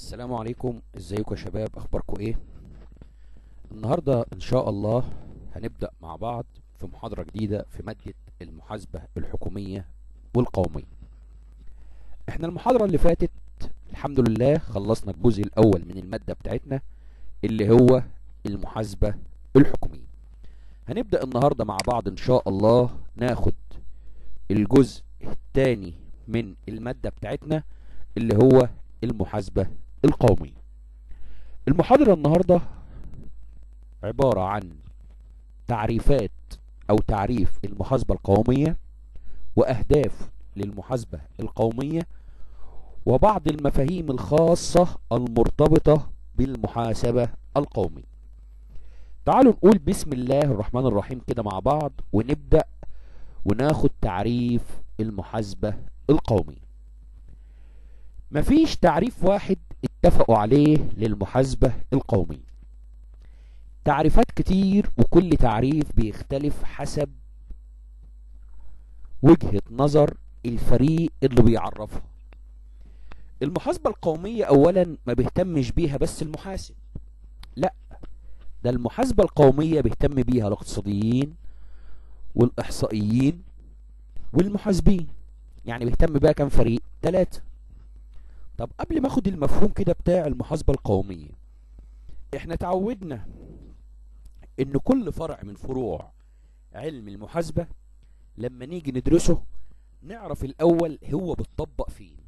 السلام عليكم ازيكم يا شباب اخباركم ايه النهارده ان شاء الله هنبدا مع بعض في محاضره جديده في ماده المحاسبه الحكوميه والقوميه احنا المحاضره اللي فاتت الحمد لله خلصنا الجزء الاول من الماده بتاعتنا اللي هو المحاسبه الحكوميه هنبدا النهارده مع بعض ان شاء الله ناخد الجزء الثاني من الماده بتاعتنا اللي هو المحاسبة القومية المحاضرة النهاردة عبارة عن تعريفات أو تعريف المحاسبة القومية وأهداف للمحاسبة القومية وبعض المفاهيم الخاصة المرتبطة بالمحاسبة القومية تعالوا نقول بسم الله الرحمن الرحيم كده مع بعض ونبدأ وناخد تعريف المحاسبة القومية مفيش تعريف واحد اتفقوا عليه للمحاسبة القومية تعريفات كتير وكل تعريف بيختلف حسب وجهة نظر الفريق اللي بيعرفها المحاسبة القومية اولا ما بيهتمش بيها بس المحاسب لا ده المحاسبة القومية بيهتم بيها الاقتصاديين والاحصائيين والمحاسبين يعني بيهتم بيها كام فريق ثلاثة طب قبل ما اخد المفهوم كده بتاع المحاسبة القومية احنا تعودنا ان كل فرع من فروع علم المحاسبة لما نيجي ندرسه نعرف الاول هو بتطبق فين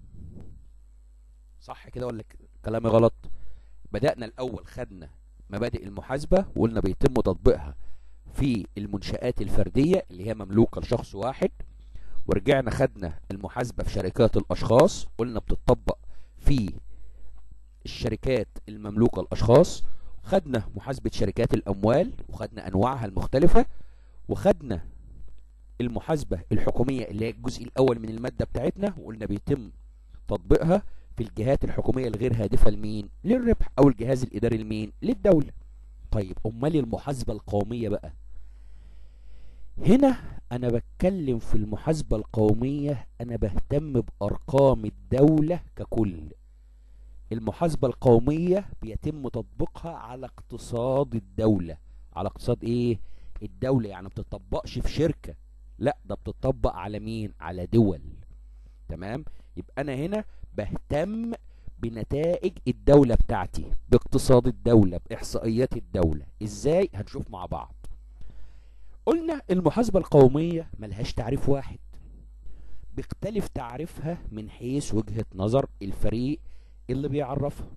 صح كده ولا كلامي غلط بدأنا الاول خدنا مبادئ المحاسبة وقلنا بيتم تطبيقها في المنشآت الفردية اللي هي مملوكة لشخص واحد ورجعنا خدنا المحاسبة في شركات الأشخاص قلنا بتطبق في الشركات المملوكة الأشخاص خدنا محاسبة شركات الأموال وخدنا أنواعها المختلفة وخدنا المحاسبة الحكومية اللي هي الجزء الأول من المادة بتاعتنا وقلنا بيتم تطبيقها في الجهات الحكومية الغير هادفة لمين؟ للربح أو الجهاز الإداري لمين؟ للدولة طيب أمال المحاسبة القومية بقى هنا أنا بتكلم في المحاسبة القومية أنا بهتم بأرقام الدولة ككل المحاسبة القومية بيتم تطبيقها على اقتصاد الدولة على اقتصاد ايه الدولة يعني بتطبقش في شركة لا ده بتطبق على مين على دول تمام يبقى انا هنا بهتم بنتائج الدولة بتاعتي باقتصاد الدولة باحصائيات الدولة ازاي هنشوف مع بعض قلنا المحاسبة القومية ملهاش تعريف واحد بيختلف تعريفها من حيث وجهة نظر الفريق اللي بيعرفها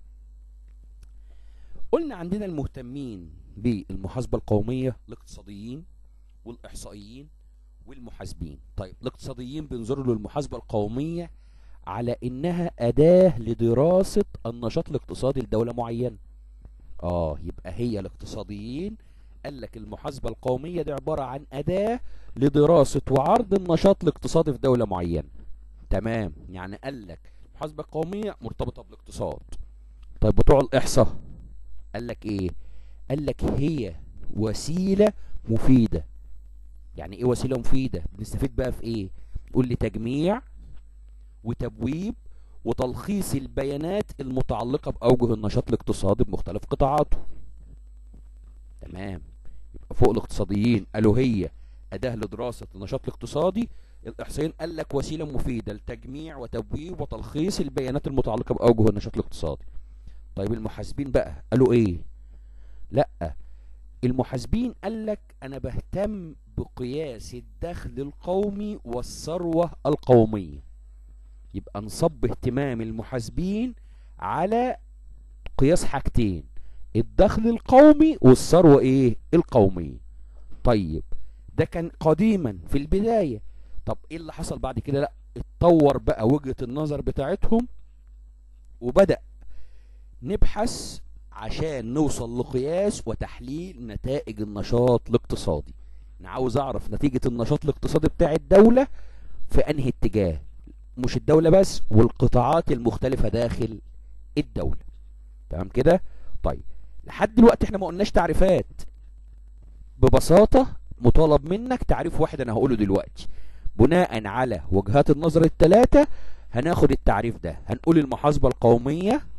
قلنا عندنا المهتمين بالمحاسبة القومية الاقتصاديين والإحصائيين والمحاسبين طيب الاقتصاديين بينظروا للمحاسبة القومية على إنها أداة لدراسة النشاط الاقتصادي لدولة معينة آه يبقى هي الاقتصاديين قال لك المحاسبة القومية دي عبارة عن أداة لدراسة وعرض النشاط الاقتصادي في دولة معينة تمام يعني قال لك المحاسبة القومية مرتبطة بالاقتصاد طيب بتوع الإحصاء قال لك إيه قال لك هي وسيلة مفيدة يعني إيه وسيلة مفيدة بنستفيد بقى في إيه قول لي تجميع وتبويب وتلخيص البيانات المتعلقة بأوجه النشاط الاقتصادي بمختلف قطاعاته تمام يبقى فوق الاقتصاديين قالوا هي أداة لدراسة النشاط الاقتصادي الإحصائيين قال لك وسيلة مفيدة لتجميع وتبويب وتلخيص البيانات المتعلقة بأوجه النشاط الاقتصادي طيب المحاسبين بقى قالوا إيه لا المحاسبين قال لك أنا بهتم بقياس الدخل القومي والثروة القومية يبقى نصب اهتمام المحاسبين على قياس حاجتين الدخل القومي والثروة ايه القومية طيب ده كان قديما في البداية طب ايه اللي حصل بعد كده لا اتطور بقى وجهة النظر بتاعتهم وبدأ نبحث عشان نوصل لقياس وتحليل نتائج النشاط الاقتصادي انا عاوز اعرف نتيجة النشاط الاقتصادي بتاع الدولة في انهي اتجاه مش الدولة بس والقطاعات المختلفة داخل الدولة تمام كده طيب لحد دلوقتي احنا ما قلناش تعريفات ببساطة مطالب منك تعريف واحد انا هقوله دلوقتي بناء على وجهات النظر الثلاثة هناخد التعريف ده هنقول المحاسبة القومية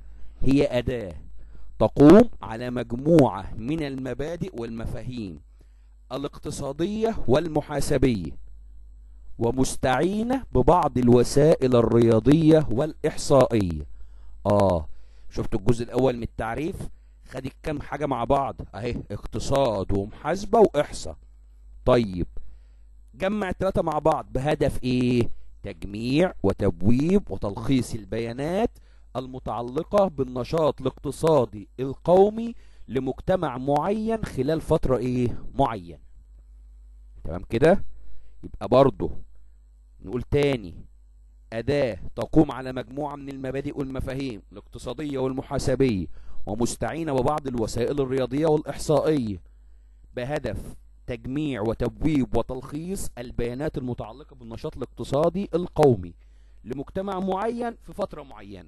هي أداة تقوم على مجموعة من المبادئ والمفاهيم الاقتصادية والمحاسبية ومستعينة ببعض الوسائل الرياضية والإحصائية آه شفتوا الجزء الأول من التعريف خد كام حاجة مع بعض أهي اقتصاد ومحاسبة وإحصاء طيب جمع الثلاثة مع بعض بهدف إيه؟ تجميع وتبويب وتلخيص البيانات المتعلقة بالنشاط الاقتصادي القومي لمجتمع معين خلال فترة ايه معين تمام كده يبقى برضه نقول تاني أداة تقوم على مجموعة من المبادئ والمفاهيم الاقتصادية والمحاسبية ومستعينة ببعض الوسائل الرياضية والإحصائية بهدف تجميع وتبويب وتلخيص البيانات المتعلقة بالنشاط الاقتصادي القومي لمجتمع معين في فترة معينة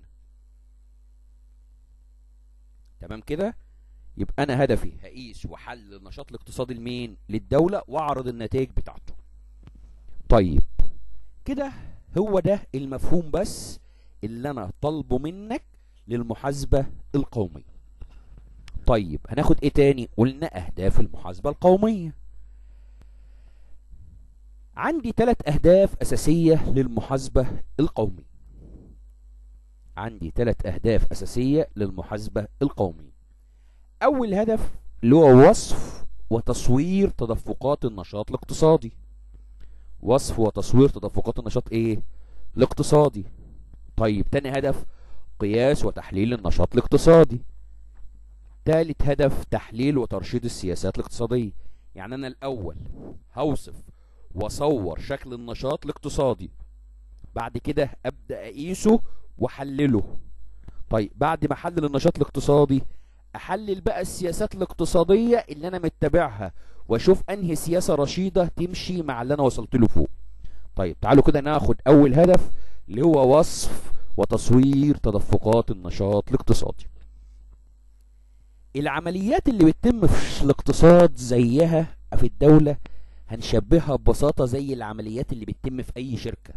تمام كده يبقى انا هدفي هقيس واحلل النشاط الاقتصادي لمين للدولة واعرض النتائج بتاعته طيب كده هو ده المفهوم بس اللي انا طالبه منك للمحاسبة القومية طيب هناخد ايه تاني قلنا اهداف المحاسبة القومية عندي ثلاث اهداف اساسية للمحاسبة القومية عندي ثلاث اهداف اساسية للمحاسبة القومية اول هدف اللي هو وصف وتصوير تدفقات النشاط الاقتصادي وصف وتصوير تدفقات النشاط ايه الاقتصادي طيب تاني هدف قياس وتحليل النشاط الاقتصادي تالت هدف تحليل وترشيد السياسات الاقتصادية يعني انا الاول هوصف واصور شكل النشاط الاقتصادي بعد كده ابدا اقيسه واحلله طيب بعد ما احلل النشاط الاقتصادي احلل بقى السياسات الاقتصادية اللي انا متبعها واشوف انهي سياسة رشيدة تمشي مع اللي انا وصلت له فوق طيب تعالوا كده ناخد اول هدف اللي هو وصف وتصوير تدفقات النشاط الاقتصادي العمليات اللي بتتم في الاقتصاد زيها في الدولة هنشبهها ببساطة زي العمليات اللي بتتم في اي شركة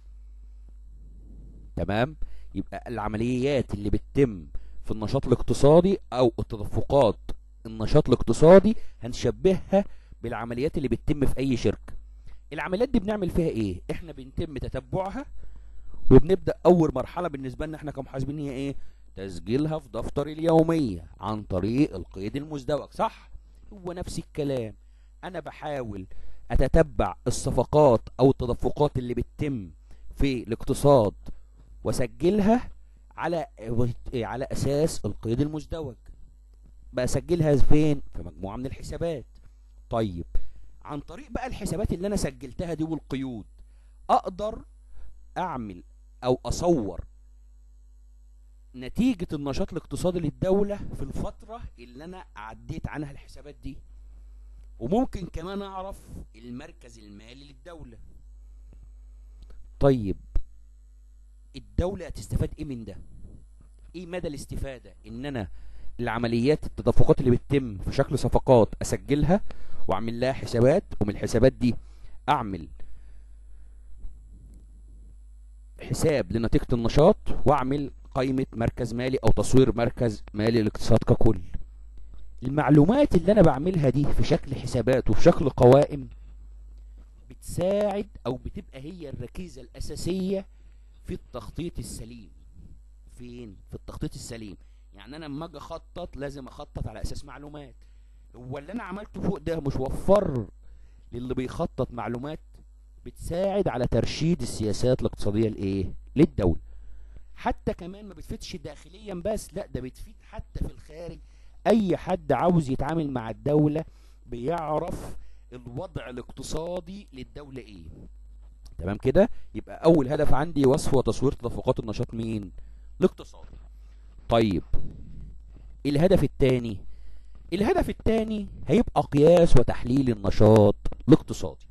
تمام يبقى العمليات اللي بتتم في النشاط الاقتصادي او التدفقات النشاط الاقتصادي هنشبهها بالعمليات اللي بتتم في اي شركة العمليات دي بنعمل فيها ايه احنا بنتم تتبعها وبنبدأ اول مرحلة بالنسبة لنا احنا كمحاسبين هي ايه تسجيلها في دفتر اليومية عن طريق القيد المزدوج صح هو نفس الكلام انا بحاول اتتبع الصفقات او التدفقات اللي بتتم في الاقتصاد واسجلها على على اساس القيد المزدوج بسجلها فين في مجموعه من الحسابات طيب عن طريق بقى الحسابات اللي انا سجلتها دي والقيود اقدر اعمل او اصور نتيجة النشاط الاقتصادي للدولة في الفترة اللي انا عديت عنها الحسابات دي وممكن كمان اعرف المركز المالي للدولة طيب الدولة هتستفاد ايه من ده ايه مدى الاستفادة ان انا العمليات التدفقات اللي بتتم في شكل صفقات اسجلها واعمل لها حسابات ومن الحسابات دي اعمل حساب لنتيجة النشاط واعمل قائمة مركز مالي او تصوير مركز مالي الاقتصاد ككل المعلومات اللي انا بعملها دي في شكل حسابات وفي شكل قوائم بتساعد او بتبقى هي الركيزة الاساسية في التخطيط السليم فين في التخطيط السليم يعني انا لما اجي اخطط لازم اخطط على اساس معلومات هو اللي انا عملته فوق ده مش وفر للي بيخطط معلومات بتساعد على ترشيد السياسات الاقتصادية الايه للدولة حتى كمان ما بتفيدش داخليا بس لا ده بتفيد حتى في الخارج اي حد عاوز يتعامل مع الدولة بيعرف الوضع الاقتصادي للدولة ايه تمام كده يبقى اول هدف عندي وصف وتصوير تدفقات النشاط مين الاقتصاد طيب الهدف الثاني الهدف الثاني هيبقى قياس وتحليل النشاط الاقتصادي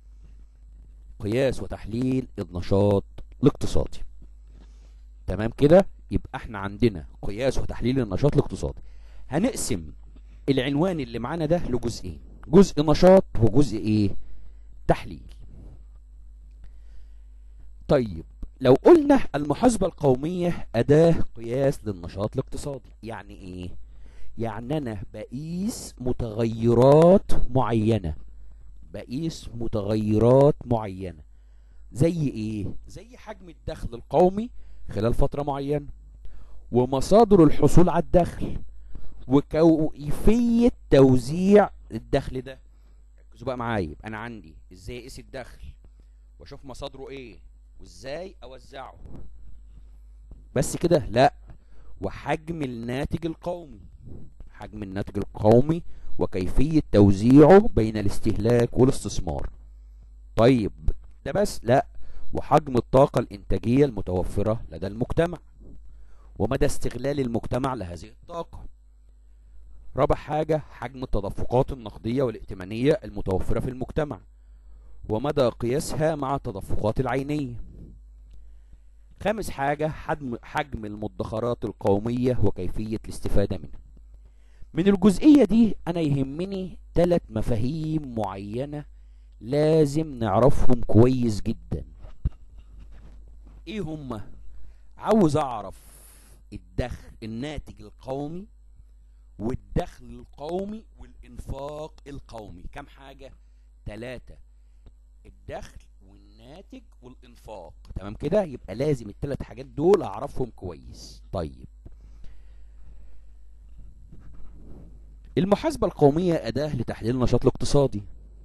قياس وتحليل النشاط الاقتصادي تمام كده يبقى احنا عندنا قياس وتحليل النشاط الاقتصادي هنقسم العنوان اللي معانا ده لجزئين جزء نشاط وجزء ايه تحليل طيب لو قلنا المحاسبة القومية أداة قياس للنشاط الاقتصادي يعني إيه؟ يعني أنا بقيس متغيرات معينة بقيس متغيرات معينة زي إيه؟ زي حجم الدخل القومي خلال فترة معينة ومصادر الحصول على الدخل وكيفية توزيع الدخل ده ركزوا بقى معايا يبقى أنا عندي إزاي أقيس الدخل وأشوف مصادره إيه وإزاي أوزعه بس كده لا وحجم الناتج القومي حجم الناتج القومي وكيفية توزيعه بين الاستهلاك والاستثمار طيب ده بس لا وحجم الطاقة الإنتاجية المتوفرة لدى المجتمع ومدى استغلال المجتمع لهذه الطاقة رابع حاجة حجم التدفقات النقدية والائتمانية المتوفرة في المجتمع ومدى قياسها مع التدفقات العينية خامس حاجة حجم, حجم المدخرات القومية وكيفية الاستفادة منها من الجزئية دي أنا يهمني ثلاث مفاهيم معينة لازم نعرفهم كويس جدا ايه هما عاوز اعرف الدخل الناتج القومي والدخل القومي والانفاق القومي كم حاجة ثلاثة الدخل والناتج والانفاق تمام كده يبقى لازم الثلاث حاجات دول اعرفهم كويس طيب المحاسبة القومية أداة لتحليل النشاط الاقتصادي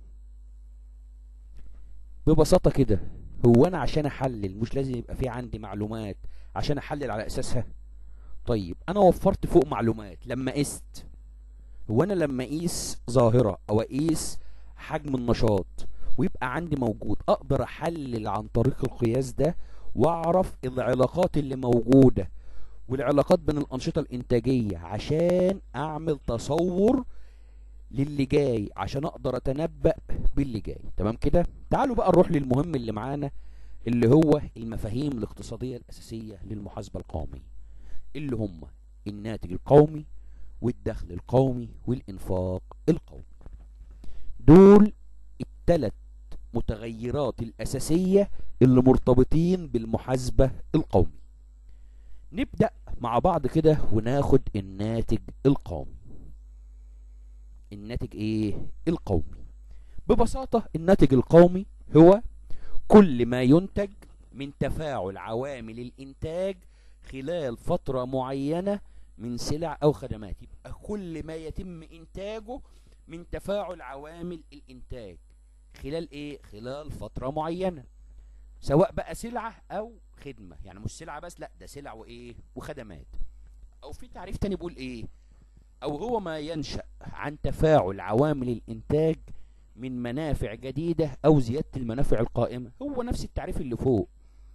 ببساطة كده هو أنا عشان أحلل مش لازم يبقى في عندي معلومات عشان أحلل على أساسها طيب أنا وفرت فوق معلومات لما قست هو أنا لما أقيس ظاهرة أو أقيس حجم النشاط ويبقى عندي موجود أقدر أحلل عن طريق القياس ده وأعرف العلاقات اللي موجودة والعلاقات بين الأنشطة الإنتاجية عشان أعمل تصور للي جاي عشان أقدر أتنبأ باللي جاي تمام كده تعالوا بقى نروح للمهم اللي معانا اللي هو المفاهيم الاقتصادية الأساسية للمحاسبة القومية اللي هم الناتج القومي والدخل القومي والإنفاق القومي دول الثلاث متغيرات الأساسية اللي مرتبطين بالمحاسبة القومية نبدأ مع بعض كده وناخد الناتج القومي الناتج ايه القومي ببساطة الناتج القومي هو كل ما ينتج من تفاعل عوامل الانتاج خلال فترة معينة من سلع او خدمات يبقى كل ما يتم انتاجه من تفاعل عوامل الانتاج خلال ايه خلال فترة معينة سواء بقى سلعة او خدمة يعني مش سلعة بس لا ده سلع وايه وخدمات او في تعريف تاني بيقول ايه او هو ما ينشأ عن تفاعل عوامل الانتاج من منافع جديدة او زيادة المنافع القائمة هو نفس التعريف اللي فوق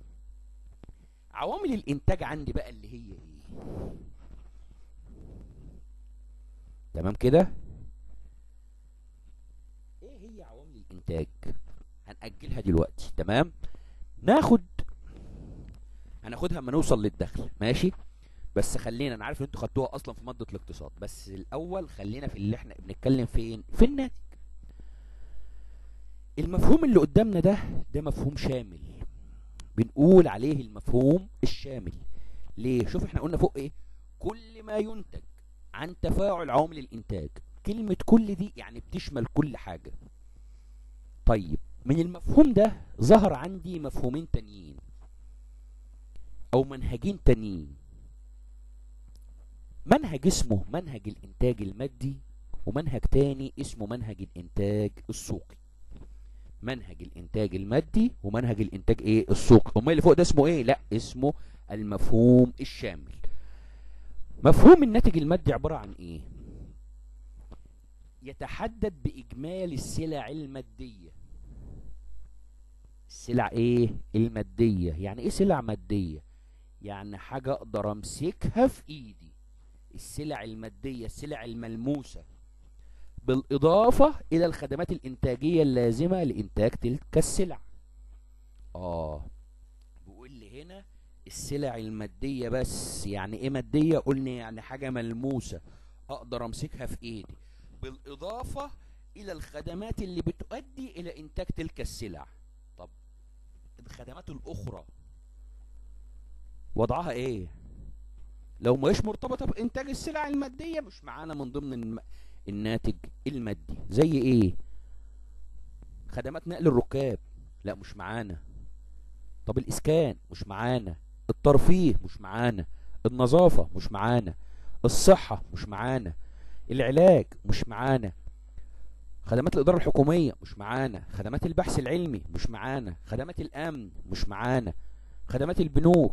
عوامل الانتاج عندي بقى اللي هي ايه تمام كده ايه هي عوامل الانتاج هنأجلها دلوقتي تمام ناخد هناخدها اما نوصل للدخل ماشي بس خلينا انا عارف ان انتوا خدتوها اصلا في ماده الاقتصاد بس الاول خلينا في اللي احنا بنتكلم فين في الناتج المفهوم اللي قدامنا ده ده مفهوم شامل بنقول عليه المفهوم الشامل ليه شوف احنا قلنا فوق ايه كل ما ينتج عن تفاعل عوامل الانتاج كلمة كل دي يعني بتشمل كل حاجة طيب من المفهوم ده ظهر عندي مفهومين تانيين او منهجين تانيين منهج اسمه منهج الانتاج المادي ومنهج تاني اسمه منهج الانتاج السوقي منهج الانتاج المادي ومنهج الانتاج ايه السوقي امال اللي فوق ده اسمه ايه لا اسمه المفهوم الشامل مفهوم الناتج المادي عبارة عن ايه يتحدد باجمالي السلع المادية السلع ايه المادية يعني ايه سلع مادية يعني حاجة اقدر امسكها في ايدي السلع المادية السلع الملموسة بالإضافة إلى الخدمات الإنتاجية اللازمة لإنتاج تلك السلع آه بيقول لي هنا السلع المادية بس يعني إيه مادية قلنا يعني حاجة ملموسة أقدر أمسكها في إيدي بالإضافة إلى الخدمات اللي بتؤدي إلى إنتاج تلك السلع طب الخدمات الأخرى وضعها ايه لو مش مرتبطة بإنتاج السلع المادية مش معانا من ضمن الم... الناتج المادي زي ايه خدمات نقل الركاب لا مش معانا طب الإسكان مش معانا الترفيه مش معانا النظافة مش معانا الصحة مش معانا العلاج مش معانا خدمات الإدارة الحكومية مش معانا خدمات البحث العلمي مش معانا خدمات الأمن مش معانا خدمات البنوك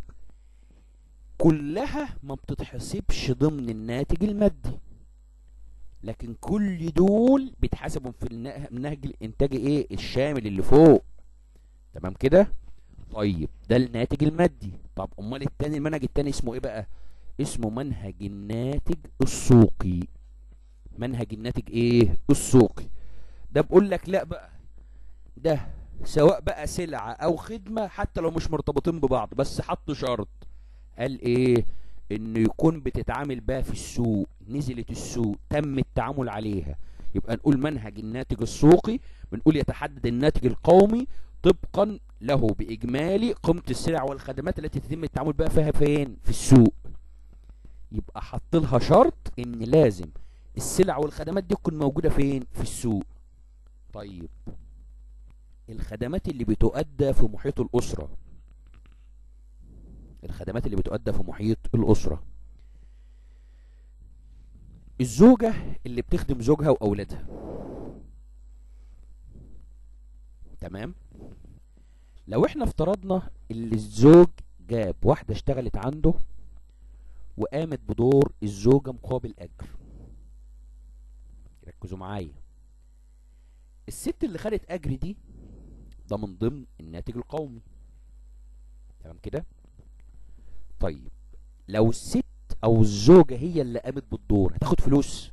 كلها ما بتتحسبش ضمن الناتج المادي لكن كل دول بيتحسبوا في النه- النهج الانتاجي ايه الشامل اللي فوق تمام كده طيب ده الناتج المادي طب امال التاني المنهج التاني اسمه ايه بقى اسمه منهج الناتج السوقي منهج الناتج ايه السوقي ده بقول لك لا بقى ده سواء بقى سلعة او خدمة حتى لو مش مرتبطين ببعض بس حط شرط قال ايه انه يكون بتتعامل بقى في السوق نزلت السوق تم التعامل عليها يبقى نقول منهج الناتج السوقي بنقول يتحدد الناتج القومي طبقا له باجمالي قيمه السلع والخدمات التي تتم التعامل بقى فيها فين في السوق يبقى حط لها شرط ان لازم السلع والخدمات دي تكون موجوده فين في السوق طيب الخدمات اللي بتؤدى في محيط الاسره الخدمات اللي بتؤدى في محيط الاسره الزوجه اللي بتخدم زوجها واولادها تمام لو احنا افترضنا ان الزوج جاب واحدة اشتغلت عنده وقامت بدور الزوجة مقابل اجر ركزوا معايا الست اللي خدت اجر دي ده من ضمن الناتج القومي تمام كده طيب لو الست او الزوجة هي اللي قامت بالدور هتاخد فلوس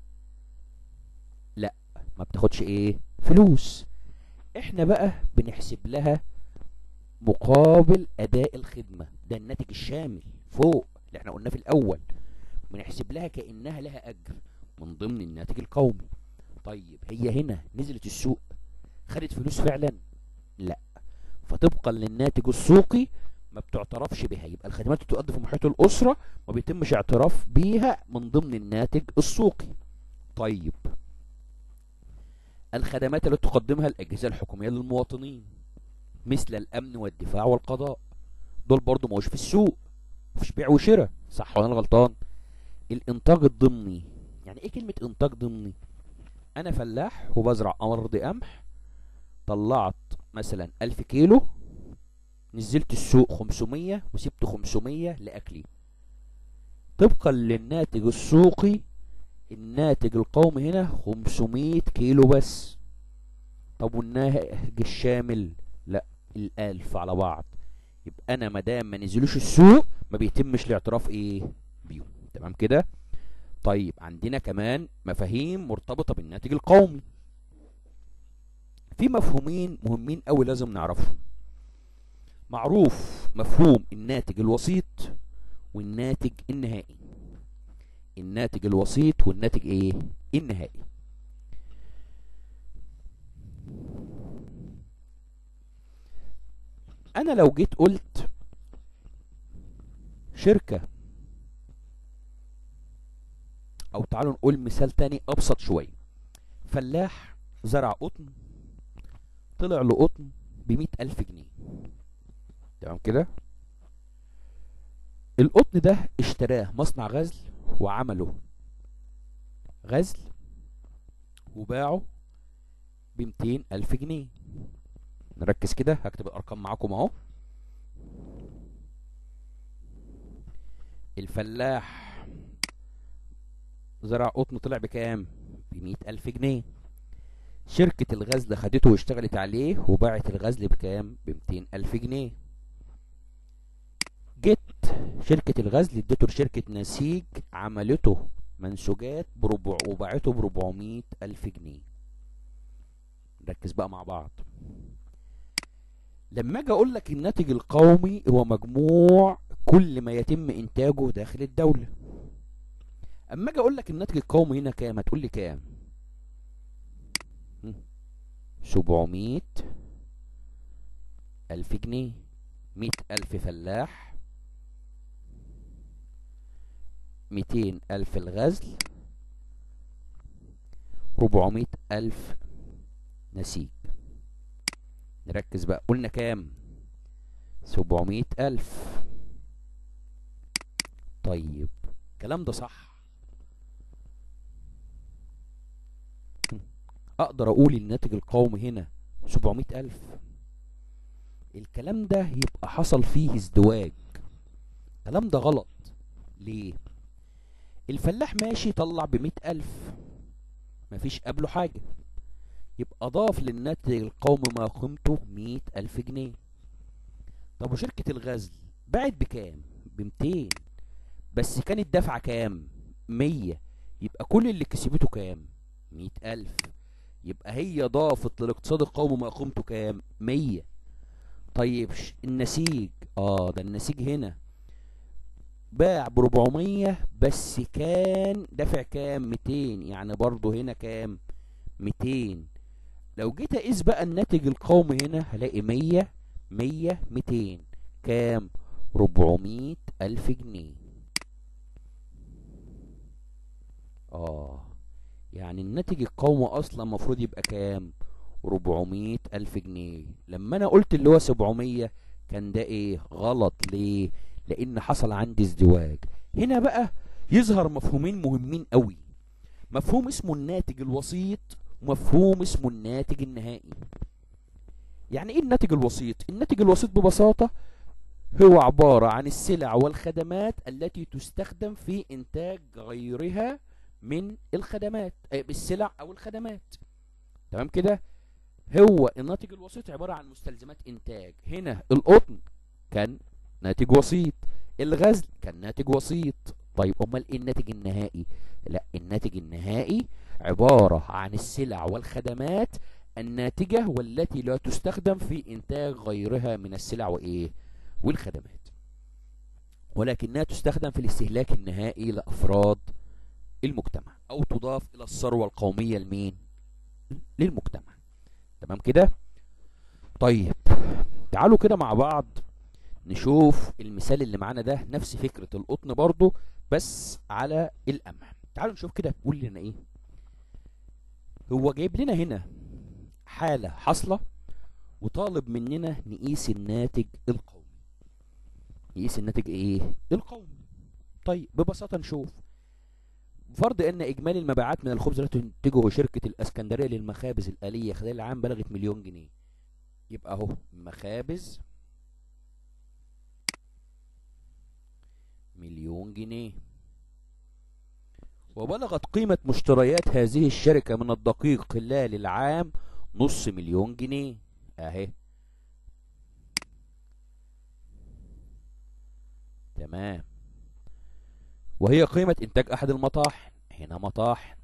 لا ما بتاخدش ايه فلوس احنا بقى بنحسب لها مقابل اداء الخدمه ده الناتج الشامل فوق اللي احنا قلناه في الاول بنحسب لها كانها لها اجر من ضمن الناتج القومي طيب هي هنا نزلت السوق خدت فلوس فعلا لا فطبقا للناتج السوقي ما بتعترفش بها يبقى الخدمات اللي تؤدي في محيط الاسره ما بيتمش اعتراف بيها من ضمن الناتج السوقي طيب الخدمات التي تقدمها الأجهزة الحكومية للمواطنين مثل الأمن والدفاع والقضاء دول برضو موش في السوق مفيش بيع وشراء صح ولا أنا غلطان الإنتاج الضمني يعني إيه كلمة إنتاج ضمني أنا فلاح وبزرع أرض قمح طلعت مثلا ألف كيلو نزلت السوق 500 وسبت 500 لأكلي طبقا للناتج السوقي الناتج القومي هنا 500 كيلو بس طب والناتج الشامل لا الألف على بعض يبقى أنا مادام ما نزلوش السوق ما بيتمش الاعتراف إيه بيهم تمام كده طيب عندنا كمان مفاهيم مرتبطة بالناتج القومي في مفهومين مهمين أوي لازم نعرفهم معروف مفهوم الناتج الوسيط والناتج النهائي الناتج الوسيط والناتج ايه النهائي انا لو جيت قلت شركة او تعالوا نقول مثال تاني ابسط شوية فلاح زرع قطن طلع له قطن بمئة الف جنيه تمام كده القطن ده اشتراه مصنع غزل وعمله غزل وباعه بمتين ألف جنيه نركز كده هكتب الأرقام معاكم أهو الفلاح زرع قطن طلع بكام بمية ألف جنيه شركة الغزل خدته واشتغلت عليه وباعت الغزل بكام بمتين ألف جنيه جت شركة الغزل اديته لشركة نسيج عملته منسوجات بربع وباعته بربعمية ألف جنيه ركز بقى مع بعض لما اجي اقول لك الناتج القومي هو مجموع كل ما يتم انتاجه داخل الدولة اما اجي اقول لك الناتج القومي هنا كام هتقول لي كام سبعمية ألف جنيه مية ألف فلاح ميتين ألف الغزل ربعمية ألف نسيج نركز بقى قلنا كام سبعمية ألف طيب الكلام ده صح أقدر أقول الناتج القومي هنا سبعمية ألف الكلام ده يبقى حصل فيه ازدواج الكلام ده غلط ليه الفلاح ماشي طلع بمئة ألف مفيش قبله حاجة يبقى ضاف للناتج القومي ما قيمته مئة ألف جنيه طب وشركة الغزل باعت بكام بمتين بس كانت دافعة كام مية يبقى كل اللي كسبته كام مئة ألف يبقى هي ضافت للاقتصاد القومي ما قيمته كام مية طيب النسيج اه ده النسيج هنا باع ب 400 بس كان دافع كام 200 يعني برضه هنا كام 200 لو جيت اقيس بقى الناتج القومي هنا هلاقي 100 100 200 كام 400 الف جنيه اه يعني الناتج القومي اصلا المفروض يبقى كام 400 الف جنيه لما انا قلت اللي هو 700 كان ده ايه غلط ليه لان حصل عندي ازدواج هنا بقى يظهر مفهومين مهمين قوي مفهوم اسمه الناتج الوسيط ومفهوم اسمه الناتج النهائي يعني ايه الناتج الوسيط الناتج الوسيط ببساطة هو عبارة عن السلع والخدمات التي تستخدم في انتاج غيرها من الخدمات أي بالسلع او الخدمات تمام كده هو الناتج الوسيط عبارة عن مستلزمات انتاج هنا القطن كان ناتج وسيط الغزل كان ناتج وسيط طيب امال ايه الناتج النهائي لا الناتج النهائي عبارة عن السلع والخدمات الناتجة والتي لا تستخدم في انتاج غيرها من السلع وايه والخدمات ولكنها تستخدم في الاستهلاك النهائي لافراد المجتمع او تضاف الى الثروة القومية لمين للمجتمع تمام كده طيب تعالوا كده مع بعض نشوف المثال اللي معانا ده نفس فكرة القطن برضو بس على القمح تعالوا نشوف كده بيقول لنا ايه هو جايب لنا هنا حالة حاصلة وطالب مننا نقيس الناتج القومي نقيس الناتج ايه القومي طيب ببساطة نشوف فرض ان اجمالي المبيعات من الخبز التي تنتجه شركة الاسكندرية للمخابز الآلية خلال العام بلغت مليون جنيه يبقى اهو مخابز مليون جنيه وبلغت قيمة مشتريات هذه الشركة من الدقيق خلال العام نص مليون جنيه اهي تمام وهي قيمة انتاج احد المطاحن هنا مطاحن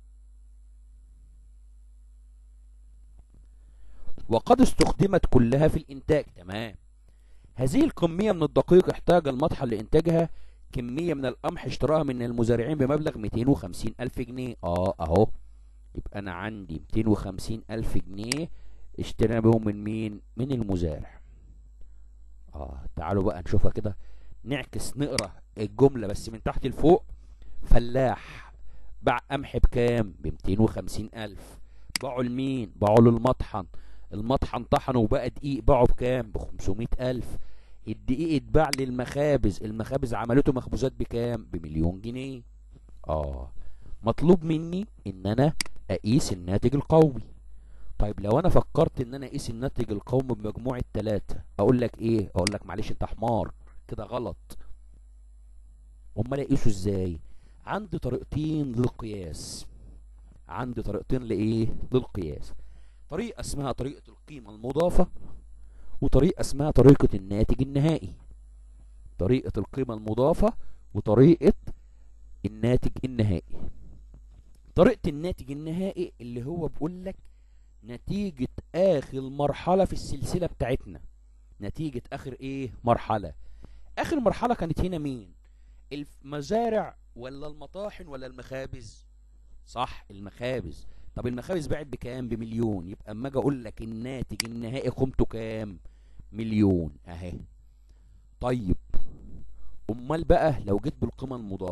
وقد استخدمت كلها في الانتاج تمام هذه الكمية من الدقيق احتاج المطحن لإنتاجها كمية من القمح اشتراها من المزارعين بمبلغ 250 ألف جنيه اه اهو يبقى أنا عندي 250 ألف جنيه اشترينا بهم من مين؟ من المزارع اه تعالوا بقى نشوفها كده نعكس نقرا الجملة بس من تحت لفوق فلاح باع قمح بكام؟ ب 250 ألف باعوا لمين؟ باعوا للمطحن المطحن طحنه وبقى دقيق باعه بكام ب 500 ألف الدقيق اتباع للمخابز المخابز عملته مخبوزات بكام بمليون جنيه اه مطلوب مني ان انا اقيس الناتج القومي طيب لو انا فكرت ان انا اقيس الناتج القومي بمجموع التلاتة اقول لك ايه اقول لك معلش انت حمار كده غلط امال اقيسه ازاي عندي طريقتين للقياس عندي طريقتين لايه للقياس طريقة اسمها طريقة القيمة المضافة وطريقة اسمها طريقة الناتج النهائي طريقة القيمة المضافة وطريقة الناتج النهائي طريقة الناتج النهائي اللي هو بيقول لك نتيجة آخر مرحلة في السلسلة بتاعتنا نتيجة آخر إيه مرحلة آخر مرحلة كانت هنا مين المزارع ولا المطاحن ولا المخابز صح المخابز طب المخابز باعت بكام بمليون يبقى اما اجي اقول لك الناتج النهائي قيمته كام مليون اهي طيب امال بقى لو جيت بالقيمه المضافه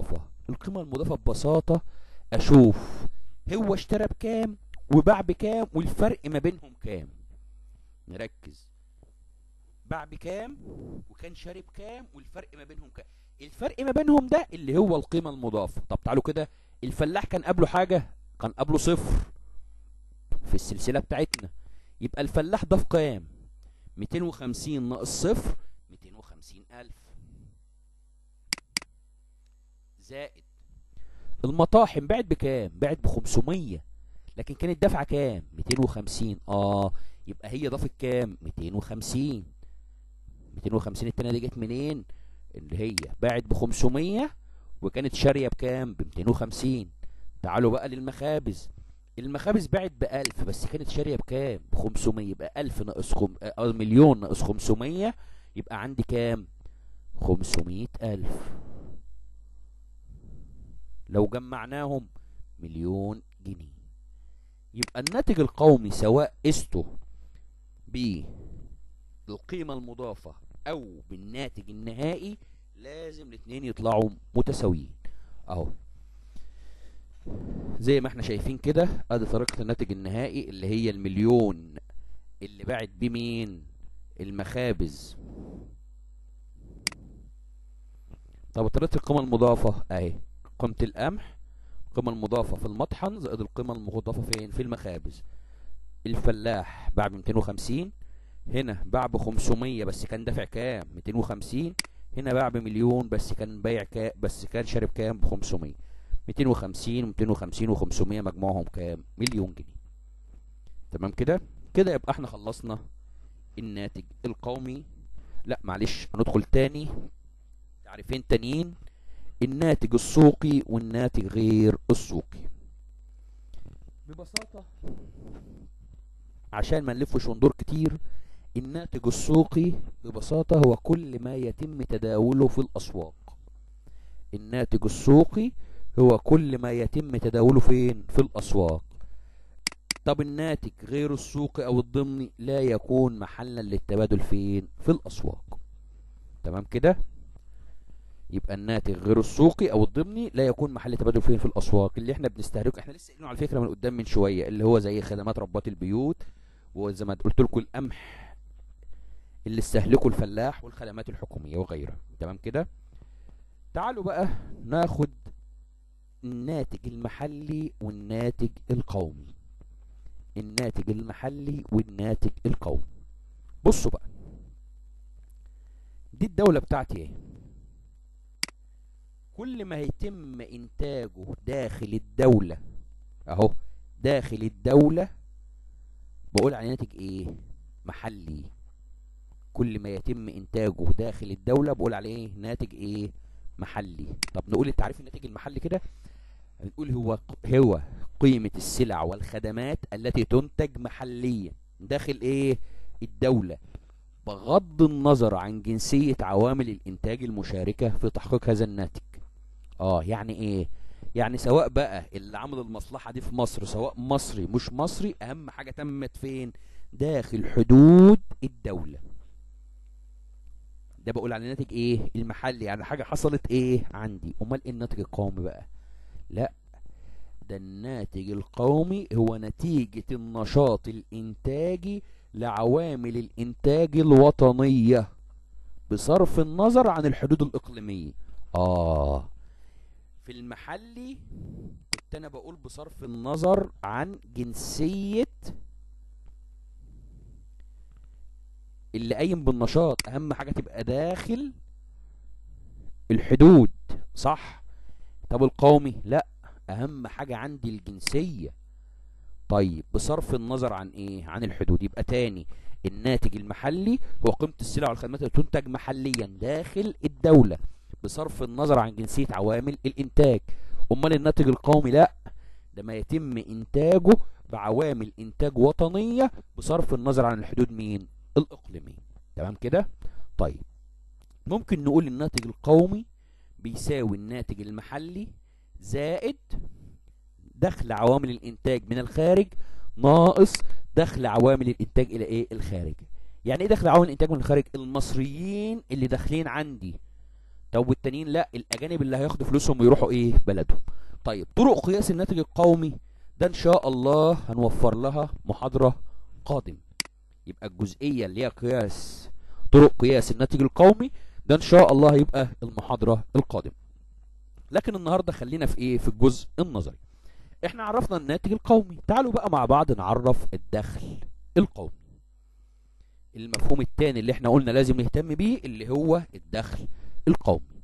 القيمة المضافة ببساطة اشوف هو اشترى بكام وباع بكام والفرق ما بينهم كام نركز باع بكام وكان شاري بكام والفرق ما بينهم كام الفرق ما بينهم ده اللي هو القيمة المضافة طب تعالوا كده الفلاح كان قبله حاجة كان قبله صفر في السلسلة بتاعتنا يبقى الفلاح ضاف كام 250 ناقص صفر 250 ألف زائد المطاحن بعت بكام بعت ب 500 لكن كانت دافعة كام 250 اه يبقى هي ضافت كام 250 250 التانية دي جت منين اللي هي باعت ب 500 وكانت شارية بكام ب 250 تعالوا بقى للمخابز المخابز باعت ب 1000 بس كانت شارية بكام ب 500 يبقى 1000 ناقص خم... آه مليون ناقص 500 يبقى عندي كام 500 ألف لو جمعناهم مليون جنيه يبقى الناتج القومي سواء قسته بالقيمة المضافة أو بالناتج النهائي لازم الاتنين يطلعوا متساويين أهو زي ما احنا شايفين كده ادي طريقة الناتج النهائي اللي هي المليون اللي باعت بيه مين المخابز طب طريقة القيمة المضافة اهي قيمة القمح القيمة المضافة في المطحن زائد القيمة المضافة فين في المخابز الفلاح باع ب 250 هنا باع ب 500 بس كان دافع كام 250 هنا باع بمليون بس كان بايع كام بس كان شارب كام ب 500 250 و250 و500 مجموعهم كام مليون جنيه تمام كده كده يبقى احنا خلصنا الناتج القومي لا معلش هندخل تاني تعريفين تانيين الناتج السوقي والناتج غير السوقي ببساطة عشان ما نلفش وندور كتير الناتج السوقي ببساطة هو كل ما يتم تداوله في الأسواق الناتج السوقي هو كل ما يتم تداوله فين في الأسواق طب الناتج غير السوقي أو الضمني لا يكون محلا للتبادل فين في الأسواق تمام كده يبقى الناتج غير السوقي او الضمني لا يكون محل تبادل فين في الاسواق اللي احنا بنستهلكه احنا لسه قايلينه على فكره من قدام من شويه اللي هو زي خدمات ربات البيوت وزي ما قلت لكم القمح اللي استهلكه الفلاح والخدمات الحكوميه وغيرها تمام كده تعالوا بقى ناخد الناتج المحلي والناتج القومي الناتج المحلي والناتج القومي بصوا بقى دي الدولة بتاعتي ايه كل ما يتم انتاجه داخل الدولة اهو داخل الدولة بقول على ناتج ايه محلي كل ما يتم انتاجه داخل الدولة بقول عليه ناتج ايه محلي طب نقول التعريف الناتج المحلي كده نقول هو هو قيمة السلع والخدمات التي تنتج محليا داخل ايه الدولة بغض النظر عن جنسية عوامل الانتاج المشاركة في تحقيق هذا الناتج اه يعني ايه يعني سواء بقى اللي عمل المصلحة دي في مصر سواء مصري مش مصري اهم حاجة تمت فين داخل حدود الدولة ده بقول على ناتج ايه المحلي يعني حاجة حصلت ايه عندي امال ايه الناتج القومي بقى لا ده الناتج القومي هو نتيجة النشاط الانتاجي لعوامل الانتاج الوطنية بصرف النظر عن الحدود الاقليمية اه في المحلي كنت انا بقول بصرف النظر عن جنسية اللي قايم بالنشاط اهم حاجة تبقى داخل الحدود صح طب القومي لا اهم حاجة عندي الجنسية طيب بصرف النظر عن ايه عن الحدود يبقى تاني الناتج المحلي هو قيمة السلع والخدمات اللي تنتج محليا داخل الدولة بصرف النظر عن جنسية عوامل الانتاج امال الناتج القومي لا ده ما يتم انتاجه بعوامل انتاج وطنية بصرف النظر عن الحدود مين الاقليمية تمام كده طيب ممكن نقول الناتج القومي بيساوي الناتج المحلي زائد دخل عوامل الانتاج من الخارج ناقص دخل عوامل الانتاج الى ايه الخارج يعني ايه دخل عوامل الانتاج من الخارج المصريين اللي داخلين عندي طب والتانيين لا الاجانب اللي هياخدوا فلوسهم ويروحوا ايه بلدهم طيب طرق قياس الناتج القومي ده ان شاء الله هنوفر لها محاضرة قادم يبقى الجزئية اللي هي قياس طرق قياس الناتج القومي ده ان شاء الله هيبقى المحاضرة القادمة لكن النهاردة خلينا في ايه في الجزء النظري احنا عرفنا الناتج القومي تعالوا بقى مع بعض نعرف الدخل القومي المفهوم الثاني اللي احنا قلنا لازم نهتم بيه اللي هو الدخل القومي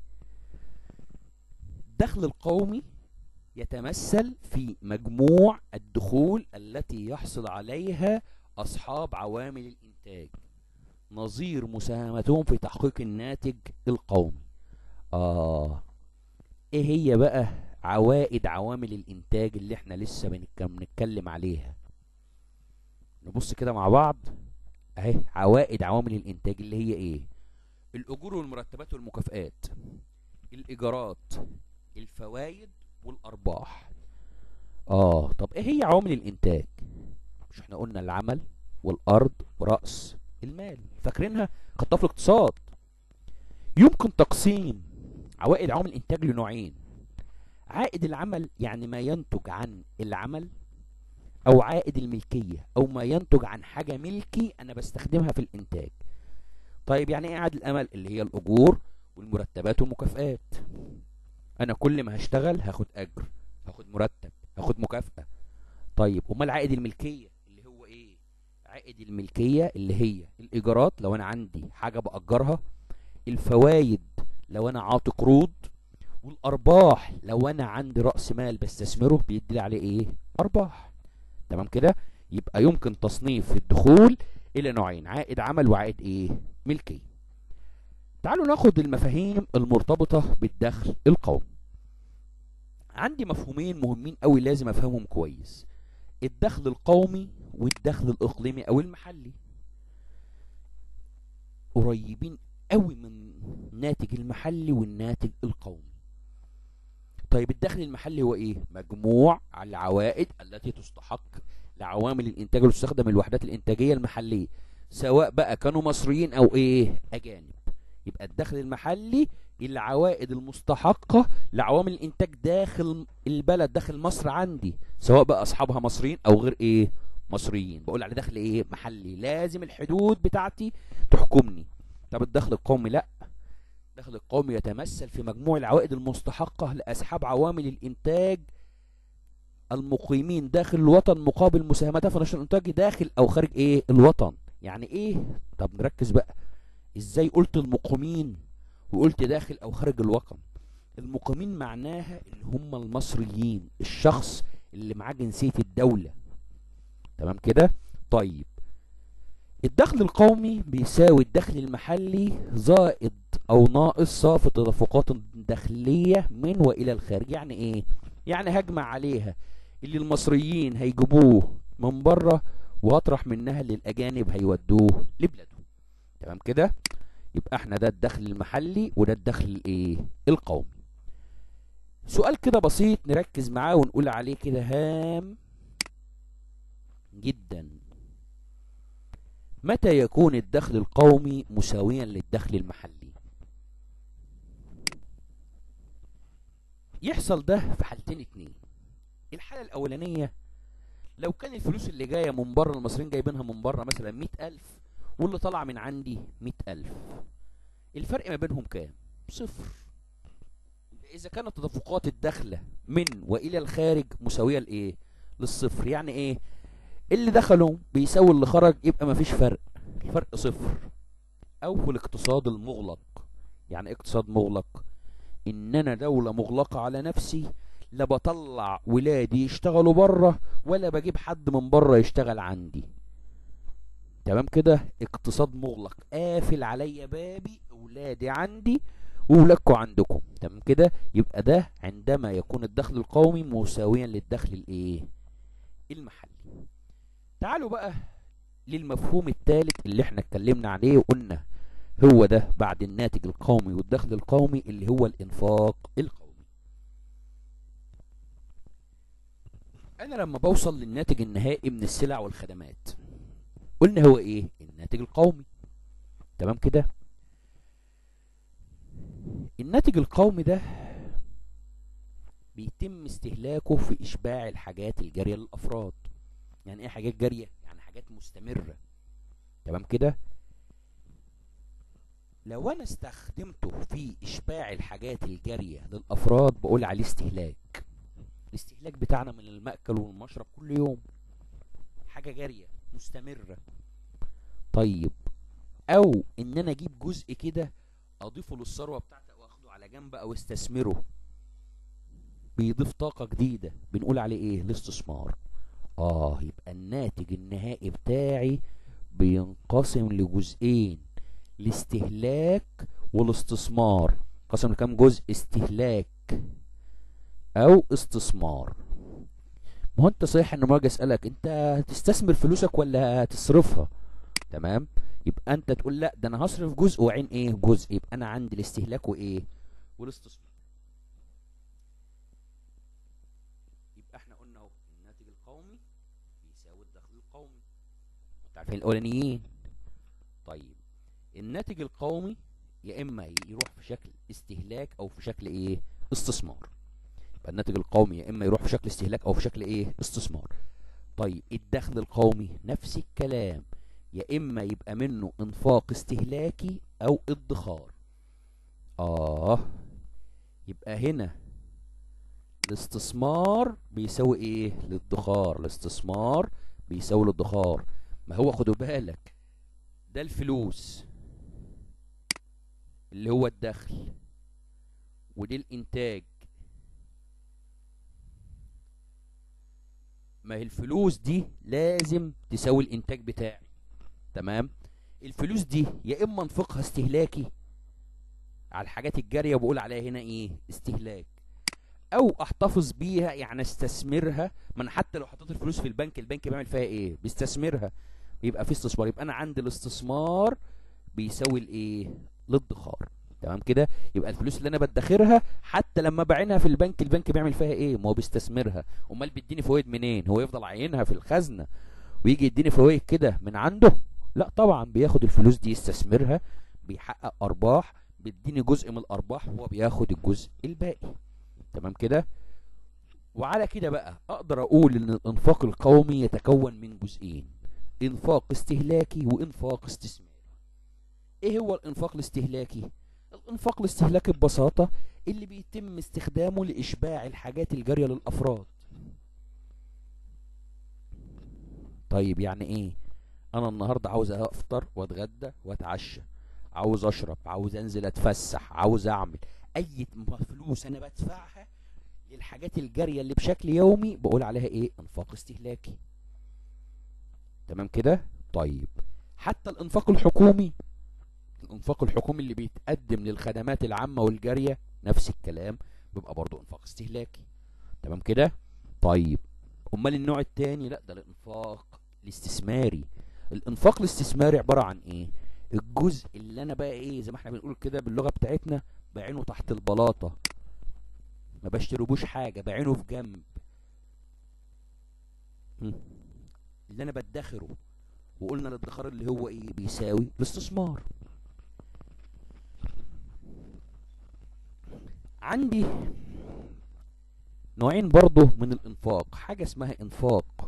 الدخل القومي يتمثل في مجموع الدخول التي يحصل عليها أصحاب عوامل الإنتاج نظير مساهمتهم في تحقيق الناتج القومي آه إيه هي بقى عوائد عوامل الإنتاج اللي إحنا لسه بنك- بنتكلم عليها نبص كده مع بعض أهي عوائد عوامل الإنتاج اللي هي إيه الأجور والمرتبات والمكافآت الإيجارات الفوائد والأرباح آه طب إيه هي عوامل الإنتاج مش إحنا قلنا العمل والأرض ورأس المال فاكرينها خدتها في الاقتصاد يمكن تقسيم عوائد عوامل الإنتاج لنوعين عائد العمل يعني ما ينتج عن العمل أو عائد الملكية أو ما ينتج عن حاجة ملكي أنا بستخدمها في الإنتاج طيب يعني إيه عائد الأمل اللي هي الأجور والمرتبات والمكافآت أنا كل ما هشتغل هاخد أجر هاخد مرتب هاخد مكافأة طيب أمال عائد الملكية اللي هو إيه عائد الملكية اللي هي الإيجارات لو أنا عندي حاجة بأجرها الفوايد لو أنا عاطي قروض والأرباح لو أنا عندي رأس مال بستثمره بيدي لي عليه إيه أرباح تمام كده يبقى يمكن تصنيف الدخول إلى نوعين عائد عمل وعائد إيه ملكي تعالوا ناخد المفاهيم المرتبطة بالدخل القومي عندي مفهومين مهمين قوي لازم افهمهم كويس الدخل القومي والدخل الاقليمي او المحلي قريبين قوي من الناتج المحلي والناتج القومي طيب الدخل المحلي هو ايه مجموع العوائد التي تستحق لعوامل الانتاج اللي تستخدم الوحدات الانتاجيه المحليه سواء بقى كانوا مصريين او ايه اجانب يبقى الدخل المحلي العوائد المستحقة لعوامل الإنتاج داخل البلد داخل مصر عندي سواء بقى أصحابها مصريين أو غير إيه مصريين بقول على دخل إيه محلي لازم الحدود بتاعتي تحكمني طب الدخل القومي لأ الدخل القومي يتمثل في مجموع العوائد المستحقة لأصحاب عوامل الإنتاج المقيمين داخل الوطن مقابل مساهمتها في نشر الإنتاج داخل أو خارج إيه الوطن يعني إيه طب نركز بقى إزاي قلت المقيمين وقلت داخل او خارج الوطن المقيمين معناها اللي هم المصريين الشخص اللي معاه جنسية الدولة تمام كده طيب الدخل القومي بيساوي الدخل المحلي زائد او ناقص صافي التدفقات الداخلية من والى الخارج يعني ايه يعني هجمع عليها اللي المصريين هيجيبوه من بره واطرح منها اللي الاجانب هيودوه لبلادهم تمام كده يبقى احنا ده الدخل المحلي وده الدخل الايه القومي سؤال كده بسيط نركز معاه ونقول عليه كده هام جدا متى يكون الدخل القومي مساويا للدخل المحلي يحصل ده في حالتين اتنين الحالة الأولانية لو كان الفلوس اللي جاية من بره المصريين جايبينها من بره مثلا مئة ألف واللي طلع من عندي مئة ألف الفرق ما بينهم كام صفر إذا كانت تدفقات الدخلة من وإلى الخارج مساوية لإيه للصفر يعني إيه اللي دخلوا بيساوي اللي خرج يبقى مفيش فرق الفرق صفر أو في الاقتصاد المغلق يعني إيه اقتصاد مغلق إن أنا دولة مغلقة على نفسي لا بطلع ولادي يشتغلوا بره ولا بجيب حد من بره يشتغل عندي تمام كده اقتصاد مغلق قافل عليا بابي اولادي عندي وولادكم عندكم تمام كده يبقى ده عندما يكون الدخل القومي مساويا للدخل الايه المحلي تعالوا بقى للمفهوم الثالث اللي احنا اتكلمنا عليه وقلنا هو ده بعد الناتج القومي والدخل القومي اللي هو الانفاق القومي انا لما بوصل للناتج النهائي من السلع والخدمات قلنا هو ايه الناتج القومي تمام كده الناتج القومي ده بيتم استهلاكه في إشباع الحاجات الجارية للأفراد يعني إيه حاجات جارية؟ يعني حاجات مستمرة تمام كده؟ لو أنا استخدمته في إشباع الحاجات الجارية للأفراد بقول عليه استهلاك الاستهلاك بتاعنا من المأكل والمشرب كل يوم حاجة جارية مستمرة طيب أو إن أنا أجيب جزء كده أضيفه للثروة بتاعتي أو أخده على جنب أو استثمره بيضيف طاقة جديدة بنقول عليه ايه الاستثمار اه يبقى الناتج النهائي بتاعي بينقسم لجزئين الاستهلاك والاستثمار قسم لكام جزء استهلاك او استثمار ما هو انت صحيح ان ما اجي اسالك انت هتستثمر فلوسك ولا هتصرفها تمام يبقى انت تقول لا ده انا هصرف جزء وعين ايه جزء يبقى انا عندي الاستهلاك وايه والاستثمار يبقى احنا قلنا اهو الناتج القومي بيساوي الدخل القومي انتوا عارفين الاولانيين طيب الناتج القومي يا اما يروح في شكل استهلاك او في شكل ايه استثمار يبقى الناتج القومي يا اما يروح في شكل استهلاك او في شكل ايه استثمار طيب الدخل القومي نفس الكلام يا اما يبقى منه انفاق استهلاكي او ادخار اه يبقى هنا الاستثمار بيساوي ايه الادخار الاستثمار بيساوي الادخار ما هو خدوا بالك ده الفلوس اللي هو الدخل ودي الانتاج ما هي الفلوس دي لازم تساوي الانتاج بتاعي تمام الفلوس دي يا اما انفقها استهلاكي على الحاجات الجاريه بقول عليها هنا ايه استهلاك او احتفظ بيها يعني استثمرها ما انا حتى لو حطيت الفلوس في البنك البنك بيعمل فيها ايه بيستثمرها بيبقى في استثمار يبقى انا عندي الاستثمار بيساوي الايه الادخار تمام كده يبقى الفلوس اللي انا بدخرها حتى لما بعينها في البنك البنك بيعمل فيها ايه ما هو بيستثمرها امال بيديني فوائد منين هو يفضل عينها في الخزنه ويجي يديني فوائد كده من عنده لا طبعا بياخد الفلوس دي يستثمرها بيحقق ارباح بيديني جزء من الارباح وهو بياخد الجزء الباقي تمام كده وعلى كده بقى اقدر اقول ان الانفاق القومي يتكون من جزئين انفاق استهلاكي وانفاق استثماري ايه هو الانفاق الاستهلاكي الانفاق الاستهلاكي ببساطة اللي بيتم استخدامه لاشباع الحاجات الجارية للافراد طيب يعني ايه انا النهاردة عاوز افطر واتغدى واتعشى عاوز اشرب عاوز انزل اتفسح عاوز اعمل اي فلوس انا بدفعها للحاجات الجارية اللي بشكل يومي بقول عليها ايه انفاق استهلاكي تمام كده طيب حتى الانفاق الحكومي الانفاق الحكومي اللي بيتقدم للخدمات العامة والجارية نفس الكلام بيبقى برضو انفاق استهلاكي تمام كده طيب امال النوع التاني لا ده الانفاق الاستثماري الانفاق الاستثماري عبارة عن ايه الجزء اللي انا بقى ايه زي ما احنا بنقول كده باللغة بتاعتنا بعينه تحت البلاطة ما بشتريبوش حاجة بعينه في جنب اللي انا بدخره وقلنا الادخار اللي هو ايه بيساوي الاستثمار عندي نوعين برضه من الانفاق حاجة اسمها انفاق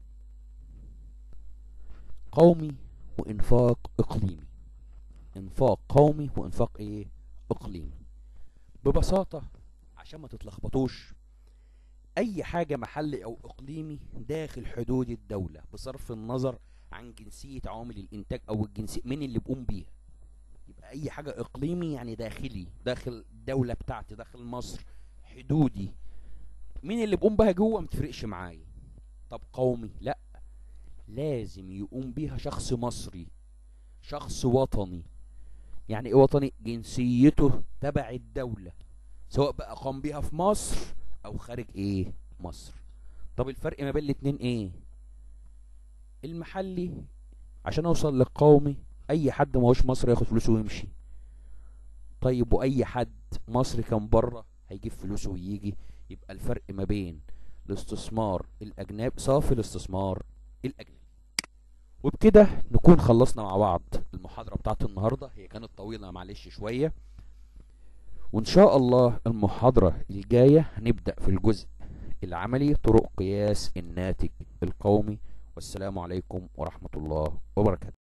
قومي وانفاق اقليمي انفاق قومي وانفاق ايه اقليمي ببساطة عشان ما تتلخبطوش اي حاجة محلي او اقليمي داخل حدود الدولة بصرف النظر عن جنسية عوامل الانتاج او الجنسية مين اللي بقوم بيها يبقى اي حاجة اقليمي يعني داخلي داخل الدولة بتاعتي داخل مصر حدودي مين اللي بقوم بها جوه متفرقش معايا طب قومي لا لازم يقوم بيها شخص مصري شخص وطني يعني ايه وطني جنسيته تبع الدولة سواء بقى قام بيها في مصر او خارج ايه مصر طب الفرق ما بين الاتنين ايه المحلي عشان اوصل للقومي اي حد ما هوش مصري ياخد فلوسه ويمشي طيب واي حد مصري كان بره هيجيب فلوسه ويجي يبقى الفرق ما بين الاستثمار الاجنبي صافي الاستثمار الاجنبي وبكده نكون خلصنا مع بعض المحاضرة بتاعت النهاردة هي كانت طويلة معلش شوية وإن شاء الله المحاضرة الجاية هنبدأ في الجزء العملي طرق قياس الناتج القومي والسلام عليكم ورحمة الله وبركاته